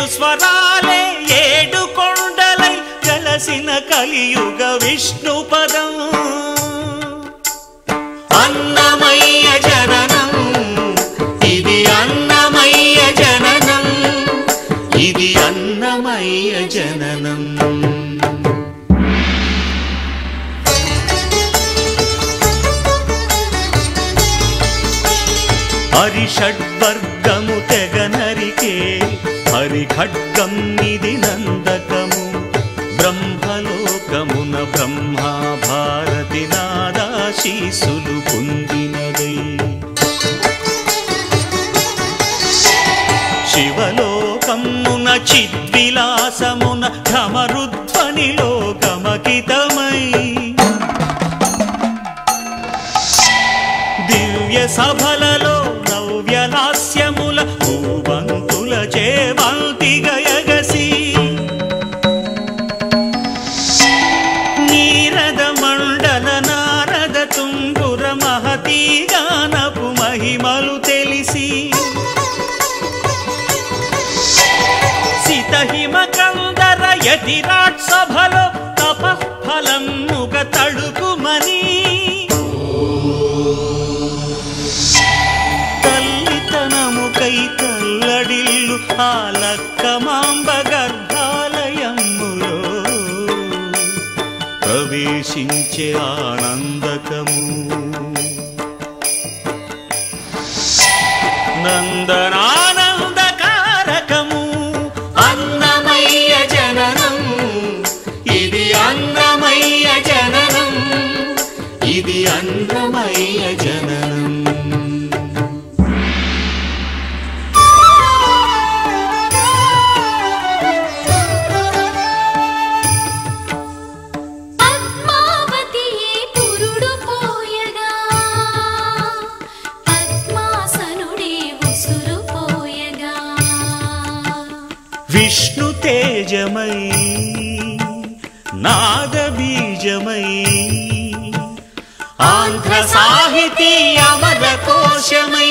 ఏడు స్వరాలే ఏడు కొండలై వెలసిన కలియుగ విష్ణు పదం అన్నమయ్య జననం ఇది అన్నమయ్య జననం ఇది అన్నమయ్య జననం హరిషడ్వర్గము తెగ నరికే హరిఖడ్గం ఇది నందకము బ్రహ్మలోకమున బ్రహ్మా భారతి నాదాశీసులు పొందినదై శివలోకమున చిద్విలాసమున ఘమరుధ్వనిలో గమకితమై దివ్య సభలలో నవ్యలాస్యముల భూవంతుల చేవంతిగయగసి నీరద మండల నారద తుంగుర మహతీ గానపు మహిమలు తెలిసి సితహిమ కందర యతిరాట్ సభలో తపఫలముగ తడుకుమని తల్లితనముకై తల్లడిల్లు ఆ లక్కమాంబ గర్భాలయములో ప్రవేశించే ఆనందకము నందనానందకారకము అన్నమయ్య జననం ఇది అన్నమయ్య జననం ఇది అన్నమయ్య జననం పద్మావతియే పురుడు పోయగా పద్మాసనుడే ఉసురు పోయగా విష్ణు తేజమై నాద బీజమై ఆంధ్ర సాహితీ అమర కోశమై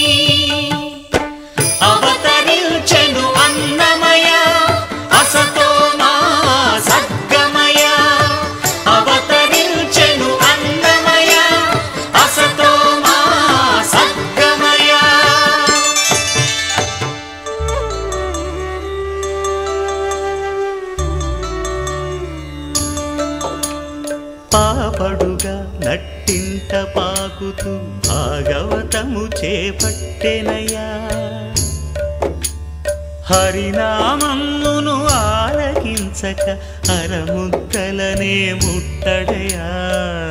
అవతరించెను అన్నమయ అసతో మా సద్గమయ అవతరించెను అన్నమయ అసతో మా సద్గమయ పాపడుగా నట్టింట పాకుతూ భాగవతము చేపట్టెనయా హరినామమును ఆలకించక అరముద్దలనే ముట్టడయా